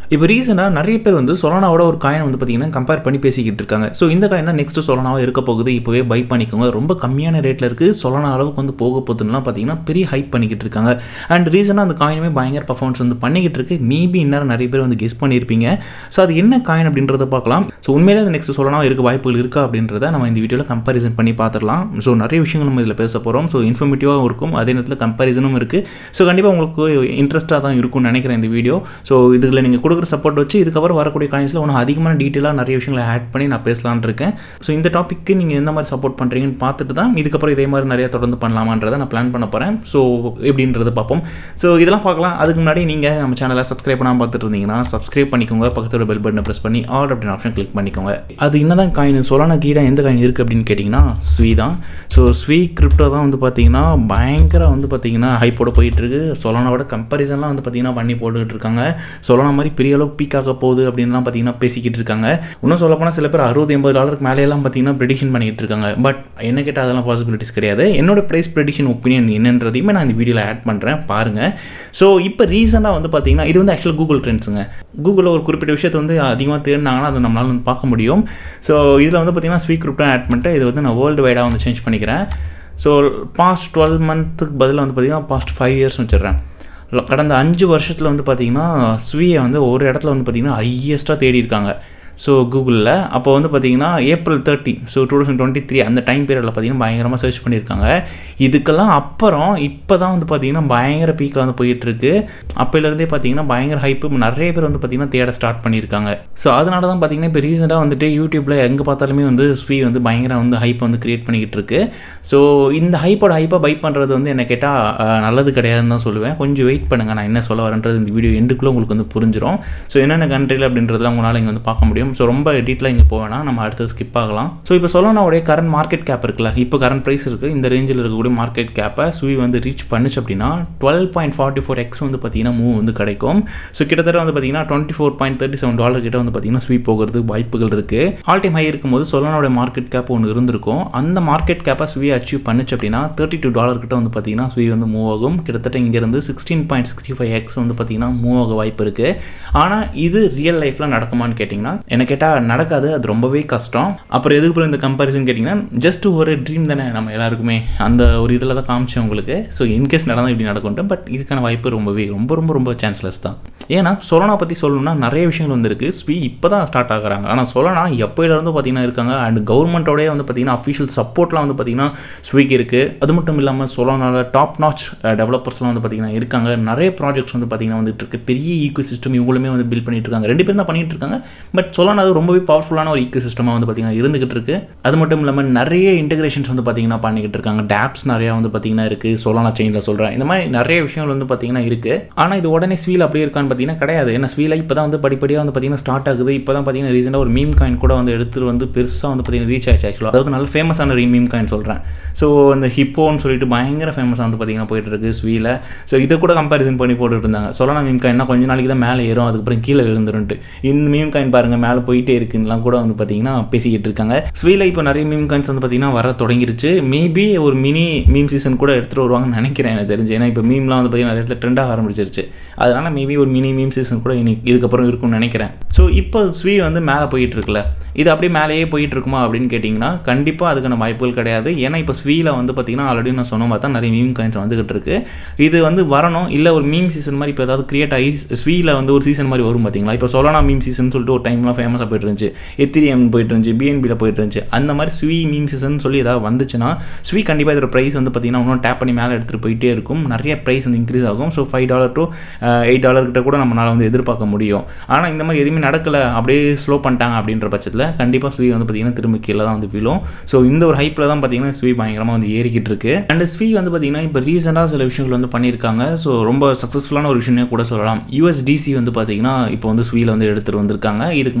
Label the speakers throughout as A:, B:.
A: இப்போ ரீசெண்டாக நிறைய பேர் வந்து சொலானாவோட ஒரு காயின் வந்து பார்த்தீங்கன்னா கம்பேர் பண்ணி பேசிக்கிட்டு இருக்காங்க ஸோ இந்த காயின் தான் நெக்ஸ்ட் சொலானாவாக இருக்க போகுது இப்போவே பை பண்ணிக்கோங்க ரொம்ப கம்மியான ரேட்டில் இருக்குது சொலானா அளவுக்கு வந்து போக போகுதுலாம் பார்த்தீங்கன்னா பெரிய ஹைப் பண்ணிக்கிட்டு இருக்காங்க அண்ட் ரீசெண்டாக அந்த காயினுமே பயங்கர பர்ஃபார்மன்ஸ் வந்து பண்ணிக்கிட்டு இருக்கு மேபி இன்னும் நிறைய பேர் வந்து கெஸ் பண்ணியிருப்பீங்க ஸோ அது என்ன காயின் அப்படின்றத பார்க்கலாம் ஸோ உண்மையிலே அது நெக்ஸ்ட் சொலானாக இருக்க வாய்ப்புகள் இருக்கா அப்படின்றத நம்ம இந்த வீடியோவில் கம்பேரிசன் பண்ணி பார்த்துடலாம் ஸோ நிறைய விஷயங்கள் நம்ம இதில் பேச போகிறோம் ஸோ இன்ஃபர்மேட்டிவாகவும் இருக்கும் அதே நேரத்தில் கம்பேரிசனும் இருக்குது ஸோ கண்டிப்பாக உங்களுக்கு இன்ட்ரெஸ்ட்டாக தான் இருக்கும்னு நினைக்கிறேன் இந்த வீடியோ ஸோ இதில் நீங்கள் கொடுக்குற சப்போர்ட் வச்சு இதுக்கப்புறம் வரக்கூடிய காயின்ஸில் ஒன்றும் அதிகமான டீட்டெயிலாக நிறைய விஷயங்களை ஆட் பண்ணி நான் பேசலான்னு இருக்கேன் ஸோ இந்த டாப்பிக்கு நீங்கள் எந்த மாதிரி சப்போர்ட் பண்ணுறீங்கன்னு பார்த்துட்டு தான் இதுக்கப்புறம் இதே மாதிரி நிறைய தொடர்ந்து பண்ணலாமான்றதை நான் பிளான் பண்ண போகிறேன் ஸோ எப்படின்றத பார்ப்போம் ஸோ இதெல்லாம் பார்க்கலாம் அதுக்கு முன்னாடி நீங்கள் நம்ம சேனலை சப்ஸ்கிரைப் பண்ணாமல் பார்த்துட்டு இருந்தீங்கன்னா சப்ஸ்கிரைப் பண்ணிக்கோங்க பக்கத்தோட பெல் பட்டனை ப்ரெஸ் பண்ணி ஆல் அப்படின்னு ஆப்ஷன் கிளிக் பண்ணிக்கோங்க அது என்னதான் காயின் சொலானா கீழே எந்த காயின் இருக்குது அப்படின்னு கேட்டிங்கன்னா ஸ்வீ தான் ஸோ ஸ்வீ கிரிப்டோ தான் வந்து பார்த்தீங்கன்னா பயங்கர வந்து பார்த்தீங்கன்னா ஹைப்போட போயிட்டு இருக்கு சொலானாவோட கம்பேரிசன்லாம் வந்து பார்த்தீங்கன்னா பண்ணி போட்டுக்கிட்டு இருக்காங்க சொலானா மாதிரி பெரிய அளவுக்கு பீக் ஆக போகுது அப்படின்லாம் பார்த்தீங்கன்னா பேசிக்கிட்டு இருக்காங்க இன்னும் சொல்லப்போனால் சில பேர் அறுபது எண்பது டாலருக்கு மேலேயெல்லாம் பார்த்தீங்கன்னா ப்ரெடிஷன் பண்ணிக்கிட்டு இருக்காங்க பட் என்ன கேட்டால் அதெல்லாம் பாசிபிலிட்டிஸ் கிடையாது என்னோட ப்ரைஸ் ப்ரெடிஷன் ஒப்பீனியன் என்னன்றதையுமே நான் இந்த வீடியோவில் ஆட் பண்ணுறேன் பாருங்கள் ஸோ இப்போ ரீசெண்டாக வந்து பார்த்தீங்கன்னா இது வந்து ஆக்சுவலாக கூகுள் ட்ரெண்ட்ஸுங்க கூகுளில் ஒரு குறிப்பிட்ட விஷயத்தை வந்து அதிகமாக தேடினாங்கன்னா அதை நம்மளால் வந்து பார்க்க முடியும் ஸோ இதில் வந்து பார்த்தீங்கன்னா ஸ்வீக் கிரிப்டோ ஆட் பண்ணிட்டு இது வந்து நான் வேர்ல்டு வைடாக வந்து சேஞ்ச் பண்ணிக்கிறேன் ஸோ பாஸ்ட் டுவெல் மந்த்துக்கு பதிலாக வந்து பார்த்தீங்கன்னா பாஸ்ட் ஃபைவ் இயர்ஸ் வச்சிடுறேன் கடந்த அஞ்சு வருஷத்தில் வந்து பார்த்திங்கன்னா ஸ்வீயை வந்து ஒரு இடத்துல வந்து பார்த்திங்கன்னா ஹையஸ்ட்டாக தேடி இருக்காங்க ஸோ கூகுளில் அப்போ வந்து பார்த்தீங்கன்னா April thirty so two thousand twenty three அந்த டைம் பீரியடில் பார்த்தீங்கன்னா பயங்கரமாக சர்ச் பண்ணியிருக்காங்க இதுக்கெல்லாம் அப்புறம் இப்போ தான் வந்து பார்த்தீங்கன்னா பயங்கர பீக்கில் வந்து போயிட்டுருக்கு அப்போலேருந்தே பார்த்தீங்கன்னா பயங்கர ஹைப்பு நிறைய பேர் வந்து பார்த்தீங்கன்னா தேட ஸ்டார்ட் பண்ணியிருக்காங்க ஸோ அதனால தான் பார்த்தீங்கன்னா இப்போ ரீசெண்டாக வந்துட்டு யூடியூப்பில் எங்கே பார்த்தாலுமே வந்து ஸ்வீ வந்து பயங்கர வந்து ஹைப் வந்து க்ரியேட் பண்ணிக்கிட்டு இருக்கு ஸோ இந்த ஹைப்போட ஹைப்பாக பை பண்ணுறது வந்து என்ன கேட்டால் நல்லது கிடையாதுன்னு தான் சொல்லுவேன் கொஞ்சம் வெயிட் பண்ணுங்கள் நான் என்ன சொல்ல வரேன்றது இந்த வீடியோ எண்டுக்குள்ளே உங்களுக்கு வந்து புரிஞ்சிடும் ஸோ என்னென்ன கண்ட்ரியில் அப்படின்றதுலாம் உங்களால் இங்கே வந்து பார்க்க முடியும் ஸோ ரொம்ப டீட்டெயிலாக இங்கே போவேனா நம்ம அடுத்தது ஸ்கிப் ஆகலாம் ஸோ இப்போ சொல்லணுடைய கரண்ட் மார்க்கெட் கேப் இருக்குல்ல இப்போ கரண்ட் ப்ரைஸ் இருக்குது இந்த ரேஞ்சில் இருக்கக்கூடிய மார்க்கெட் கேப்பை ஸ்வீ வந்து ரீச் பண்ணுச்சு அப்படின்னா twelve point forty four X வந்து பார்த்தீங்கன்னா மூவ் வந்து கிடைக்கும் ஸோ கிட்டத்தட்ட வந்து பார்த்தீங்கன்னா twenty four point thirty seven dollar கிட்ட வந்து பார்த்தீங்கன்னா ஸ்வீ போகிறதுக்கு வாய்ப்புகள் இருக்குது ஆல் டைம் ஹை இருக்கும்போது சொல்லனோட மார்க்கெட் கேப் ஒன்று இருந்திருக்கும் அந்த மார்க்கெட் கேப்பை ஸ்வீ அச்சீவ் பண்ணுச்சு அப்படின்னா தேர்ட்டி டூ டாலர் கிட்ட வந்து பார்த்தீங்கன்னா ஸ்வீ வந்து மூவ் ஆகும் கிட்டத்தட்ட இங்கேருந்து sixteen point sixty five X வந்து பார்த்தீங்கன்னா மூவ் ஆக வாய்ப்பு இருக்குது ஆனால் இது ரியல் லைஃப்பில் நடக்குமான்னு கேட்டிங்கன்னா என்ன கேட்டால் நடக்காது அது ரொம்பவே கஷ்டம் அப்புறம் எதுக்கு அப்புறம் இந்த கம்பேரிசன் கேட்டிங்கன்னா ஜஸ்ட் ஒரு ட்ரீம் தானே நம்ம எல்லாருக்குமே அந்த ஒரு இதில் தான் காமிச்சேன் உங்களுக்கு ஸோ இன்கேஸ் நடந்தால் இப்படி நடக்கும்ட்டு பட் இதுக்கான வாய்ப்பு ரொம்பவே ரொம்ப ரொம்ப ரொம்ப சான்ஸ்லெஸ் தான் ஏன்னா சொலனா பற்றி சொல்லணும்னா நிறைய விஷயங்கள் வந்துருக்கு ஸ்வீ இப்போ தான் ஸ்டார்ட் ஆகுறாங்க ஆனால் சொலனா எப்போயிலேருந்து பார்த்தீங்கன்னா இருக்காங்க அண்ட் கவர்மெண்ட்டோடய வந்து பார்த்தீங்கன்னா அஃபிஷியல் சப்போர்ட்லாம் வந்து பார்த்தீங்கன்னா ஸ்வீக் இருக்குது அது மட்டும் இல்லாமல் சொலனால டாப் நாச் டெவலப்பர்ஸ்லாம் வந்து பார்த்தீங்கன்னா இருக்காங்க நிறைய ப்ராஜெக்ட்ஸ் வந்து பார்த்தீங்கன்னா வந்துட்டு இருக்கு பெரிய ஈக்கோ சிஸ்டம் இவங்களுமே வந்து பில்ட் பண்ணிட்டு இருக்காங்க ரெண்டு பேரும் தான் பண்ணிட்டு இருக்காங்க பட் சொலானா அது ரொம்பவே பவர்ஃபுல்லான ஒரு ஈக்கோ சிஸ்டமாக வந்து பார்த்தீங்கன்னா இருந்துகிட்டு இருக்கு அது மட்டும் இல்லாமல் நிறைய இன்டெகிரேஷன்ஸ் வந்து பார்த்தீங்கன்னா பண்ணிக்கிட்டு இருக்காங்க டேப்ஸ் நிறையா வந்து பார்த்தீங்கன்னா இருக்குது சொலானா செயினில் சொல்கிறேன் இந்த மாதிரி நிறைய விஷயங்கள் வந்து பார்த்தீங்கன்னா இருக்குது ஆனால் இது உடனே ஸ்வீல் அப்படியே இருக்கான்னு பார்த்தீங்கன்னா கிடையாது ஏன்னா ஸ்வீல இப்போ தான் வந்து படிப்படியாக வந்து பார்த்தீங்கன்னா ஸ்டார்ட் ஆகுது இப்போ தான் பார்த்தீங்கன்னா ரீசெண்டாக ஒரு மீம் காயின் கூட வந்து எடுத்துகிட்டு வந்து பெருசாக வந்து பார்த்தீங்கன்னா ரீச் ஆச்சு ஆக்சுவலாக அதாவது நல்ல ஃபேமஸான ரீ மீம் காயின் சொல்கிறேன் ஸோ அந்த ஹிப்போன்னு சொல்லிட்டு பயங்கர ஃபேமஸாக வந்து பார்த்தீங்கன்னா போயிட்டு இருக்கு ஸ்வீல ஸோ இதை கூட கம்பேரிசன் பண்ணி போட்டுட்டு இருந்தாங்க சொலானா மீம் காயின்னா கொஞ்ச நாளைக்கு தான் மேலே ஏறும் அதுக்கப்புறம் கீழே விழுந்துருன்ட்டு இந்த மீம் காயின் பாருங்கள் மேலே போயிட்டே இருக்குன்னெலாம் கூட வந்து பார்த்தீங்கன்னா பேசிக்கிட்டு இருக்காங்க ஸ்வீல இப்போ நிறைய மீம் காயின்ஸ் வந்து பார்த்தீங்கன்னா வர தொடங்கிருச்சு மேபி ஒரு மினி மீம் சீசன் கூட எடுத்துகிட்டு வருவாங்கன்னு நினைக்கிறேன் எனக்கு தெரிஞ்சு ஏன்னா இப்போ மீம்லாம் வந்து பார்த்தீங்கன்னா நிறைய இடத்துல ட்ரெண்டாக ஆரம்பிச்சிருச்சு அதனால் மேபி ஒரு மினி மீம் சீசன் கூட இன்னைக்கு இதுக்கப்புறம் இருக்கும்னு நினைக்கிறேன் ஸோ இப்போ ஸ்வீ வந்து மேலே போயிட்டு இருக்குல்ல இது அப்படியே மேலேயே போயிட்டு இருக்குமா அப்படின்னு கேட்டிங்கன்னா கண்டிப்பாக அதுக்கான வாய்ப்புகள் கிடையாது ஏன்னா இப்போ ஸ்வீல வந்து பார்த்தீங்கன்னா ஆல்ரெடி நான் சொன்ன மாதிரி தான் நிறைய மீம் காயின்ஸ் வந்துகிட்டு இருக்கு இது வந்து வரணும் இல்லை ஒரு மீம் சீசன் மாதிரி இப்போ ஏதாவது கிரியேட் ஆகி ஸ்வீல வந்து ஒரு சீசன் மாதிரி வரும் பார்த்தீங்களா இப்போ சொலனா மீம் சீசன் சொல்லிட்டு ஒரு டைம்லாம் ஃபேமஸாக போயிட்டு இருந்துச்சு எத்திரியம் போயிட்டு இருந்துச்சு பிஎன்பியில் போயிட்டு இருந்துச்சு அந்த மாதிரி ஸ்வீ மீம் சீசன் சொல்லி ஏதாவது வந்துச்சுன்னா ஸ்வீ கண்டிப்பாக இதோட ப்ரைஸ் வந்து பார்த்தீங்கன்னா இன்னும் டேப் பண்ணி மேலே எடுத்துகிட்டு போயிட்டே இருக்கும் நிறைய ப்ரைஸ் வந்து இன்க்ரீஸ் ஆகும் so five dollar to eight dollar கிட்ட கூட நம்மளால் வந்து எதிர்பார்க்க முடியும் ஆனால் இந்த மாதிரி எதுவுமே நடக்கலை அப்படியே ஸ்லோ பண்ணிட்டாங்க அப்படின்ற பட்சத்தில் கண்டிப்பாக ஸ்வீ வந்து பார்த்தீங்கன்னா திரும்ப கீழே தான் வந்து விழும் ஸோ இந்த ஒரு ஹைப்பில் தான் பார்த்தீங்கன்னா ஸ்வீ பயங்கரமாக வந்து ஏறிக்கிட்டு இருக்கு அண்ட் ஸ்வீ வந்து பார்த்தீங்கன்னா இப்போ ரீசெண்டாக சில விஷயங்கள் வந்து பண்ணியிருக்காங்க ஸோ ரொம்ப சக்ஸஸ்ஃபுல்லான ஒரு விஷயமே கூட சொல்லலாம் யூஎஸ்டிசி வந்து பார்த்தீங்கன்னா இப்போ வந்து ஸ்வீல வந்து எடுத்துகிட்டு வந்திருக்காங்க இதுக்கு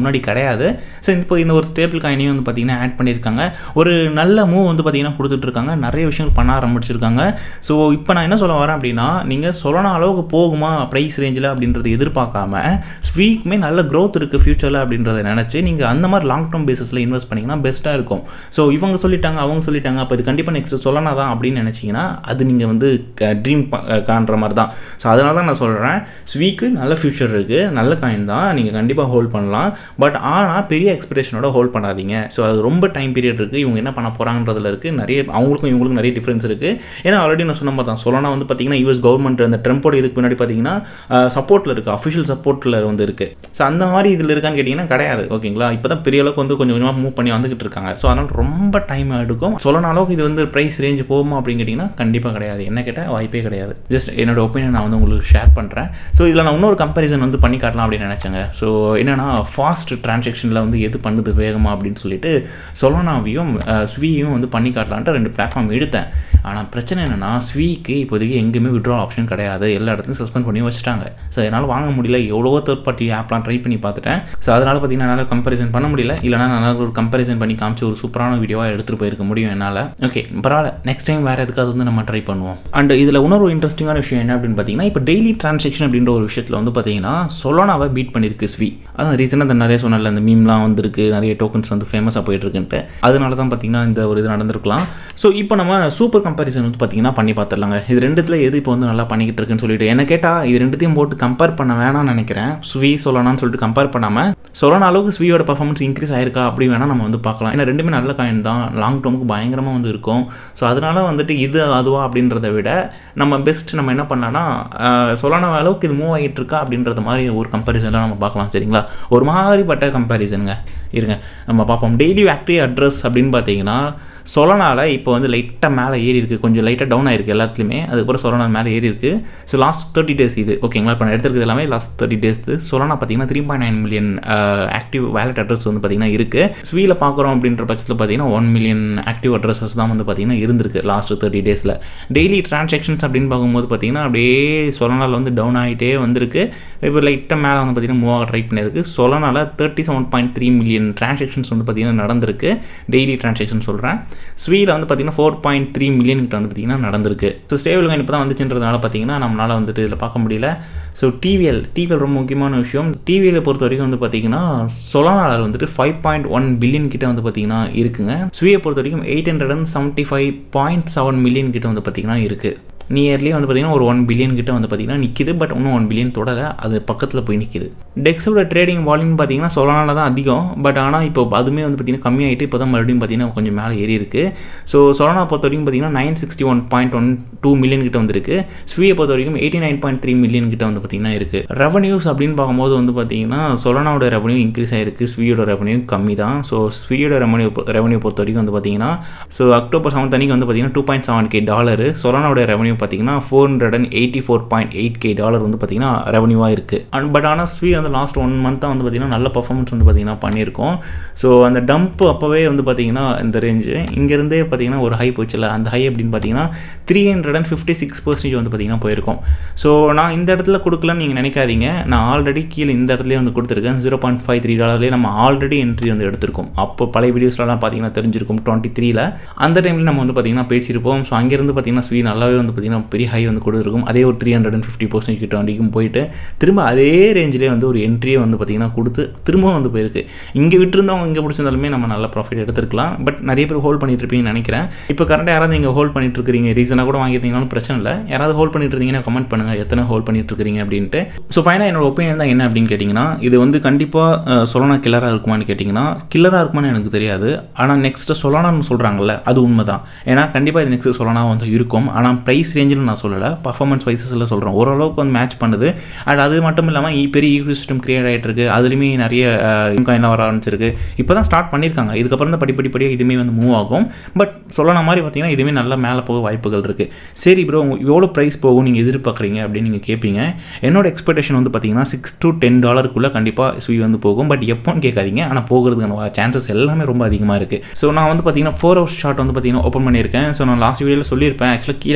A: முன்னாடி கிடையாது ஸோ இப்போ இந்த ஒரு ஸ்டேபிள் காயினையும் வந்து பார்த்திங்கன்னா ஆட் பண்ணியிருக்காங்க ஒரு நல்ல மூவ் வந்து பார்த்திங்கன்னா கொடுத்துட்ருக்காங்க நிறைய விஷயங்கள் பண்ண ஆரம்பிச்சிருக்காங்க ஸோ இப்போ நான் என்ன சொல்ல வரேன் அப்படின்னா நீங்கள் சொல்லணும் அளவுக்கு போகுமா ப்ரைஸ் ரேஞ்சில் அப்படின்றத எதிர்பார்க்காம ஸ்வீக்குமே நல்ல க்ரோத் இருக்குது ஃப்யூச்சரில் அப்படின்றத நினச்சி நீங்கள் அந்த மாதிரி லாங் டேர்ம் பேசிஸில் இன்வெஸ்ட் பண்ணிங்கன்னா பெஸ்ட்டாக இருக்கும் ஸோ இவங்க சொல்லிட்டாங்க அவங்க சொல்லிட்டாங்க அப்போ இது கண்டிப்பாக நெக்ஸ்ட் சொல்லனா தான் அப்படின்னு நினச்சிங்கன்னா அது நீங்கள் வந்து ட்ரீம் காண்ற மாதிரி தான் ஸோ அதனால தான் நான் சொல்கிறேன் ஸ்வீக்கு நல்ல ஃப்யூச்சர் இருக்குது நல்ல காயின் தான் நீங்கள் கண்டிப்பாக ஹோல்ட் பண்ணலாம் பட் ஆனால் பெரிய எக்ஸ்பிரேஷனோட ஹோல்ட் பண்ணாதீங்க ஸோ அது ரொம்ப டைம் பீரியட் இருக்குது இவங்க என்ன பண்ண போகிறாங்கன்றதுல இருக்குது நிறைய அவங்களுக்கும் இவங்களுக்கும் நிறைய டிஃப்ரென்ஸ் இருக்குது ஏன்னா ஆல்ரெடி நான் சொன்ன மாதிரி தான் சொல்லனா வந்து பார்த்தீங்கன்னா யூஎஸ் கவர்மெண்ட் அந்த ட்ரம்போட இதுக்கு முன்னாடி பார்த்தீங்கன்னா சப்போர்ட்டில் இருக்குது அஃபிஷியல் சப்போர்ட்டில் வந்து இருக்குது ஸோ அந்த மாதிரி இதில் இருக்கான்னு கேட்டிங்கன்னா கிடையாது ஓகேங்களா இப்போ தான் பெரிய அளவுக்கு வந்து கொஞ்சம் கொஞ்சமாக மூவ் பண்ணி வந்துகிட்டு இருக்காங்க ஸோ அதனால் ரொம்ப டைம் எடுக்கும் சொல்லணும் அளவுக்கு இது வந்து ப்ரைஸ் ரேஞ்ச் போகுமா அப்படின்னு கேட்டிங்கன்னா கண்டிப்பாக கிடையாது என்ன கேட்டால் வாய்ப்பே கிடையாது ஜஸ்ட் என்னோட ஒப்பீனியன் நான் வந்து உங்களுக்கு ஷேர் பண்ணுறேன் ஸோ இதில் நான் இன்னொரு கம்பேரிசன் வந்து பண்ணி காட்டலாம் அப்படின்னு நினச்சேங்க ஸோ என்னென்னா ஃபாஸ்ட் டிரான்சாக்ஷனில் வந்து எது பண்ணுது வேகமாக அப்படின்னு சொல்லிட்டு சொலோனாவையும் ஸ்வீயும் வந்து பண்ணி காட்டலான்ட்டு ரெண்டு பிளாட்ஃபார்ம் எடுத்தேன் ஆனால் பிரச்சனை என்னென்னா ஸ்வீக்கு இப்போதைக்கு எங்கேயுமே விட்ரா ஆப்ஷன் கிடையாது எல்லா இடத்துலையும் சஸ்பெண்ட் பண்ணி வச்சுட்டாங்க ஸோ என்னால் வாங்க முடியல எவ்வளவோ தேர்ட் பார்ட்டி ஆப்லாம் ட்ரை பண்ணி பார்த்துட்டேன் ஸோ அதனால் பார்த்தீங்கன்னா என்னால் கம்பேரிசன் பண்ண முடியல இல்லைனா நான் ஒரு கம்பேரிசன் பண்ணி காமிச்சு ஒரு சூப்பரான வீடியோவாக எடுத்துகிட்டு போயிருக்க முடியும் என்னால் ஓகே பரவாயில்ல நெக்ஸ்ட் டைம் வேறு எதுக்காவது வந்து நம்ம ட்ரை பண்ணுவோம் அண்ட் இதில் இன்னொரு இன்ட்ரெஸ்டிங்கான விஷயம் என்ன அப்படின்னு பார்த்தீங்கன்னா இப்போ டெய்லி டிரான்சாக்ஷன் அப்படின்ற ஒரு விஷயத்தில் வந்து பார்த்தீங்கன்னா சொலோனாவை பீட் பண்ணியிருக்கு ஸ்வி அதான் ரீசனாக அந்த நிறைய சொன்னல அந்த மீம்லாம் வந்திருக்கு நிறைய டோக்கன்ஸ் வந்து ஃபேமஸாக போயிட்டு இருக்குன்ட்டு அதனால தான் பார்த்தீங்கன்னா இந்த ஒரு இது நடந்திருக்கலாம் ஸோ இப்போ நம்ம சூப்பர் கம்பேரிசன் வந்து பார்த்தீங்கன்னா பண்ணி பார்த்துடலாங்க இது ரெண்டுத்தில் எது இப்போ வந்து நல்லா பண்ணிக்கிட்டு இருக்குன்னு சொல்லிட்டு என்ன கேட்டால் இது ரெண்டுத்தையும் போட்டு கம்பேர் பண்ண வேணாம்னு நினைக்கிறேன் ஸ்வி சொல்லலாம்னு சொல்லிட்டு கம்பேர் பண்ணாமல் சொல்லணும் அளவுக்கு ஸ்வியோட பர்ஃபார்மன்ஸ் இன்க்ரீஸ் ஆயிருக்கா அப்படி வேணால் நம்ம வந்து பார்க்கலாம் ஏன்னா ரெண்டுமே நல்ல காயின் தான் லாங் டேர்முக்கு பயங்கரமாக வந்து இருக்கும் ஸோ அதனால வந்துட்டு இது அதுவா அப்படின்றத விட நம்ம பெஸ்ட் நம்ம என்ன பண்ணலாம்னா சொல்லான அளவுக்கு இது மூவ் ஆகிட்டு இருக்கா அப்படின்றத மாதிரி ஒரு கம்பேரிசனில் நம்ம பார்க்கலாம் சரிங்களா ஒரு மாதிரிப்பட்ட கம்பேரிசனுங்க இருங்க நம்ம பார்ப்போம் டெய்லி ஆக்டிவ் அட்ரஸ் அப்படின்னு பார்த்தீங்கன்னா சொலனால இப்போ வந்து லைட்டாக மேலே ஏறி இருக்குது கொஞ்சம் லைட்டாக டவுன் ஆயிருக்கு எல்லாத்துலேயுமே அதுக்கப்புறம் சொலனா மேலே ஏறி இருக்குது ஸோ லாஸ்ட் தேர்ட்டி டேஸ் இது ஓகேங்களா இப்போ நான் எடுத்துருக்கிறது எல்லாமே லாஸ்ட் தேர்ட்டி டேஸ் சொலனா பார்த்தீங்கன்னா three point nine million active wallet address வந்து பார்த்தீங்கன்னா இருக்குது ஸ்வீல பார்க்குறோம் அப்படின்ற பட்சத்தில் பார்த்தீங்கன்னா ஒன் மில்லியன் ஆக்டிவ் அட்ரஸஸ் தான் வந்து பார்த்தீங்கன்னா இருந்திருக்கு லாஸ்ட் தேர்ட்டி டேஸில் டெய்லி டிரான்சாக்ஷன்ஸ் அப்படின்னு பார்க்கும்போது பார்த்தீங்கன்னா அப்படியே சொலனால வந்து டவுன் ஆகிட்டே வந்திருக்கு இப்போ லைட்டாக மேலே வந்து பார்த்தீங்கன்னா மூவ் ஆக ட்ரை பண்ணியிருக்கு சொலனால thirty seven point three million transactions வந்து பார்த்தீங்கன்னா நடந்திருக்கு டெய்லி டிரான்சாக்ஷன் சொல்கிறேன் ஸ்வீல வந்து பார்த்தீங்கன்னா ஃபோர் பாயிண்ட் த்ரீ மில்லியன் கிட்ட வந்து பார்த்தீங்கன்னா நடந்திருக்கு ஸோ ஸ்டேபிள் காயின் இப்போ தான் வந்துச்சுன்றதுனால பார்த்தீங்கன்னா நம்மளால் வந்துட்டு இதில் பார்க்க முடியல ஸோ டிவிஎல் டிவிஎல் ரொம்ப முக்கியமான விஷயம் டிவிஎல் பொறுத்த வரைக்கும் வந்து பார்த்தீங்கன்னா சொலானால வந்துட்டு ஃபைவ் பாயிண்ட் ஒன் பில்லியன் கிட்ட வந்து பார்த்தீங்கன்னா இருக்குங்க ஸ்வீயை பொறுத்த வரைக்கும் eight hundred and seventy five point seven million கிட்ட வந்து பார்த்தீங்கன்னா இருக்குது நியர்லி வந்து பார்த்திங்கன்னா ஒரு ஒன் பில்லியன் கிட்ட வந்து பார்த்திங்கன்னா நிற்கிது பட் இன்னும் ஒன் பில்லியன் தொடர அது பக்கத்தில் போய் நிற்கிது டெக்ஸோட ட்ரேடிங் வால்யூம் பார்த்தீங்கன்னா சொலானால தான் அதிகம் பட் ஆனால் இப்போ அதுவுமே வந்து பார்த்திங்கன்னா கம்மியாகிட்டு இப்போ தான் மறுபடியும் பார்த்திங்கன்னா கொஞ்சம் மேலே ஏறி இருக்குது ஸோ சொலானா பொறுத்த வரைக்கும் பார்த்திங்கன்னா nine sixty one point one two million கிட்ட வந்துருக்கு ஸ்வீயை பொறுத்த வரைக்கும் eighty nine point three million கிட்ட வந்து பார்த்திங்கன்னா இருக்குது ரெவன்யூஸ் அப்படின்னு பார்க்கும்போது வந்து பார்த்திங்கன்னா சொலானாவோட ரெவன்யூ இன்க்ரீஸ் ஆயிருக்கு ஸ்வீயோட ரெவன்யூ கம்மி தான் ஸோ ஸ்வீயோட ரெவன்யூ ரெவன்யூ பொறுத்த வரைக்கும் வந்து பார்த்திங்கன்னா ஸோ அக்டோபர் செவன்த் அன்னைக்கு வந்து பார்த்திங்கன்னா two point seven K dollar சொலானாவோட ரெவன்யூ பார்த்திங்கன்னா four hundred and eighty four point eight K dollar வந்து பார்த்திங்கன்னா ரெவன்யூவாக இருக்குது அண்ட் பட் ஆனால் ஸ்வீ வந்து லாஸ்ட் ஒன் மந்த்தாக வந்து பார்த்திங்கன்னா நல்ல பர்ஃபார்மன்ஸ் வந்து பார்த்திங்கன்னா பண்ணியிருக்கோம் ஸோ அந்த டம்ப் அப்போவே வந்து பார்த்திங்கன்னா இந்த ரேஞ்சு இங்கேருந்தே பார்த்திங்கன்னா ஒரு ஹை போச்சுல அந்த ஹை அப்படின்னு பார்த்தீங்கன்னா three hundred and fifty six percentage வந்து பார்த்திங்கன்னா போயிருக்கும் ஸோ நான் இந்த இடத்துல கொடுக்கலன்னு நீங்கள் நினைக்காதீங்க நான் ஆல்ரெடி கீழே இந்த இடத்துலேயே வந்து கொடுத்துருக்கேன் ஜீரோ பாயிண்ட் ஃபைவ் த்ரீ டாலர்லேயே நம்ம ஆல்ரெடி என்ட்ரி வந்து எடுத்திருக்கோம் அப்போ பழைய வீடியோஸ்லாம் பார்த்தீங்கன்னா தெரிஞ்சிருக்கும் டுவெண்ட்டி த்ரீல அந்த டைமில் நம்ம வந்து பார்த்திங்கன்னா பேசியிருப்போம் ஸோ அங்கேருந்து பார்த்திங்கன்னா ஸ்வீ நல்லாவே வந்து பார்த்திங்கன்னா பெரிய ஹை வந்து கொடுத்துருக்கும் அதே ஒரு three hundred and fifty percent கிட்ட வரைக்கும் போயிட்டு திரும்ப அதே ரேஞ்சிலே வந்து ஒரு என்ட்ரியை வந்து பார்த்திங்கன்னா கொடுத்து திரும்பவும் வந்து போயிருக்கு இங்கே விட்டுருந்தவங்க இங்கே பிடிச்சிருந்தாலுமே நம்ம நல்ல ப்ராஃபிட் எடுத்துருக்கலாம் பட் நிறைய பேர் ஹோல்ட் பண்ணிட்டு இருப்பீங்கன்னு நினைக்கிறேன் இப்போ கரண்ட் யாராவது நீங்கள் ஹோல்ட் பண்ணிட்டு இருக்கிறீங்க ரீசனாக கூட வாங்கியிருந்தீங்கனாலும் பிரச்சனை இல்லை யாராவது ஹோல்ட் பண்ணிட்டு இருந்தீங்கன்னா கமெண்ட் பண்ணுங்கள் எத்தனை ஹோல்ட் பண்ணிட்டு இருக்கிறீங்க அப்படின்ட்டு ஸோ ஃபைனலாக என்னோட ஒப்பீனியன் தான் என்ன அப்படின்னு கேட்டிங்கன்னா இது வந்து கண்டிப்பாக சொலனா கில்லராக இருக்குமான்னு கேட்டிங்கன்னா கில்லராக இருக்குமான்னு எனக்கு தெரியாது ஆனால் நெக்ஸ்ட்டு சொலனான்னு சொல்கிறாங்கல்ல அது உண்மை தான் ஏன்னா கண்டிப்பாக இது நெக்ஸ்ட் சொலனா வந்து இருக்கும் ஆனால் ப்ரைஸ் ரேஞ்சில் நான் சொல்லலை பர்ஃபார்மன்ஸ் வைசஸில் சொல்கிறேன் ஓரளவுக்கு வந்து மேட்ச் பண்ணுது அண்ட் அது மட்டும் இல்லாமல் பெரிய ஈகோ சிஸ்டம் கிரியேட் ஆகிட்டு இருக்கு அதுலேயுமே நிறைய காயின்லாம் வர ஆரம்பிச்சிருக்கு இப்போ தான் ஸ்டார்ட் பண்ணியிருக்காங்க இதுக்கப்புறம் தான் படிப்படி படியாக இதுவுமே வந்து மூவ் ஆகும் பட் சொல்லன மாதிரி பார்த்தீங்கன்னா இதுவுமே நல்லா மேலே போக வாய்ப்புகள் இருக்குது சரி ப்ரோ எவ்வளோ ப்ரைஸ் போகும் நீங்கள் எதிர்பார்க்குறீங்க அப்படின்னு நீங்கள் கேட்பீங்க என்னோட எக்ஸ்பெக்டேஷன் வந்து பார்த்தீங்கன்னா சிக்ஸ் டு டென் டாலருக்குள்ளே கண்டிப்பாக ஸ்வீ வந்து போகும் பட் எப்போன்னு கேட்காதீங்க ஆனால் போகிறதுக்கான சான்சஸ் எல்லாமே ரொம்ப அதிகமாக இருக்குது ஸோ நான் வந்து பார்த்தீங்கன்னா ஃபோர் ஹவர்ஸ் ஷார்ட் வந்து பார்த்தீங்கன்னா ஓப்பன் பண்ணியிருக்கேன் ஸோ நான் லாஸ்ட் வீடியோவில் சொல்லியிருப்பேன் ஆக்சுவலாக கீழே விழ வேண்டியது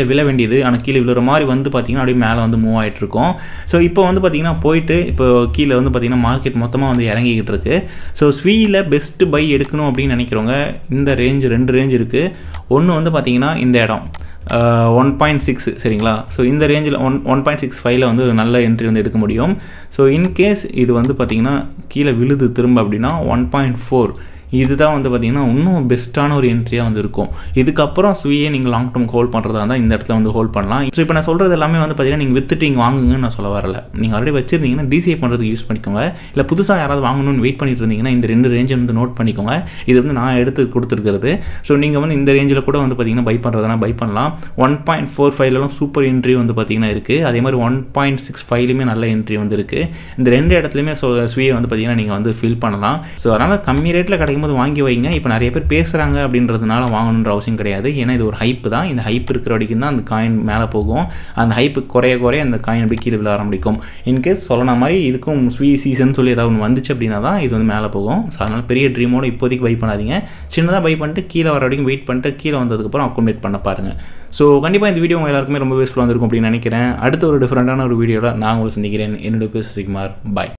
A: தெரியாது ஆனால் கீழே விழுற மாதிரி வந்து பார்த்தீங்கன்னா அப்படியே மேலே வந்து மூவ் ஆகிட்டு இருக்கும் ஸோ இப்போ வந்து பார்த்தீங்கன்னா போயிட்டு இப்போ கீழே வந்து பார்த்தீங்கன்னா மார்க்கெட் மொத்தமாக வந்து இறங்கிக்கிட்டு இருக்கு ஸோ ஸ்வீயில் பெஸ்ட்டு பை எடுக்கணும் அப்படின்னு நினைக்கிறவங்க இந்த ரேஞ்ச் ரெண்டு ரேஞ்ச் இருக்குது ஒன்று வந்து பார்த்தீங்கன்னா இந்த இடம் ஒன் பாயிண்ட் சிக்ஸ் சரிங்களா ஸோ இந்த ரேஞ்சில் ஒன் ஒன் பாயிண்ட் சிக்ஸ் ஃபைவ்ல வந்து ஒரு நல்ல என்ட்ரி வந்து எடுக்க முடியும் ஸோ இன்கேஸ் இது வந்து பார்த்திங்கன்னா கீழே விழுது திரும்ப அப்படின்னா ஒன் பாயிண்ட் ஃபோர் இதுதான் வந்து பார்த்திங்கன்னா இன்னும் பெஸ்ட்டான ஒரு என்ட்ரியாக வந்து இருக்கும் இதுக்கப்புறம் ஸ்வியே நீங்கள் லாங் டேர்ம் ஹோல்ட் பண்ணுறதா இருந்தால் இந்த இடத்துல வந்து ஹோல்ட் பண்ணலாம் ஸோ இப்போ நான் சொல்கிறது எல்லாமே வந்து பார்த்தீங்கன்னா நீங்கள் வித்துட்டு இங்கே வாங்குங்கன்னு நான் சொல்ல வரல நீங்கள் ஆல்ரெடி வச்சிருந்தீங்கன்னா டிசிஐ பண்ணுறதுக்கு யூஸ் பண்ணிக்கோங்க இல்லை புதுசாக யாராவது வாங்கணும்னு வெயிட் பண்ணிட்டு இருந்தீங்கன்னா இந்த ரெண்டு ரேஞ்சை வந்து நோட் பண்ணிக்கோங்க இது வந்து நான் எடுத்து கொடுத்துருக்கிறது ஸோ நீங்கள் வந்து இந்த ரேஞ்சில் கூட வந்து பார்த்தீங்கன்னா பை பண்ணுறதுனா பை பண்ணலாம் ஒன் பாயிண்ட் ஃபோர் ஃபைவ்லாம் சூப்பர் என்ட்ரி வந்து பார்த்தீங்கன்னா இருக்குது அதே மாதிரி ஒன் பாயிண்ட் சிக்ஸ் ஃபைவ்லையுமே நல்ல என்ட்ரி வந்து இருக்குது இந்த ரெண்டு இடத்துலையுமே ஸோ ஸ்வியை வந்து பார்த்தீங்கன்னா நீங்கள் வந்து ஃபில் பண்ணலாம் ஸோ அதனால் கம்மி ரேட்டில் கிடைக்கும் போது வாங்கி வைங்க இப்போ நிறைய பேர் பேசுகிறாங்க அப்படின்றதுனால வாங்கணுன்ற அவசியம் கிடையாது ஏன்னா இது ஒரு ஹைப் தான் இந்த ஹைப் இருக்கிற வரைக்கும் தான் அந்த காயின் மேலே போகும் அந்த ஹைப்பு குறைய குறைய அந்த காயின் அப்படி கீழே விழ ஆரம்பிக்கும் இன்கேஸ் சொல்லன மாதிரி இதுக்கும் ஸ்வீ சீசன் சொல்லி ஏதாவது ஒன்று வந்துச்சு அப்படின்னா தான் இது வந்து மேலே போகும் ஸோ அதனால் பெரிய ட்ரீமோட இப்போதைக்கு பை பண்ணாதீங்க சின்னதாக பை பண்ணிட்டு கீழே வர வரைக்கும் வெயிட் பண்ணிட்டு கீழே வந்ததுக்கப்புறம் அக்குமுலேட் பண்ண பாருங்கள் ஸோ கண்டிப்பாக இந்த வீடியோ உங்கள் எல்லாருக்குமே ரொம்ப யூஸ்ஃபுல்லாக இருக்கும் அப்படின்னு நினைக்கிறேன் அடுத்த ஒரு டிஃப்ரெண்ட்டான ஒரு வீடியோவில் நான் உங்களை சந்திக்கிறேன் என்னோட பேர் சசிகுமார் பாய்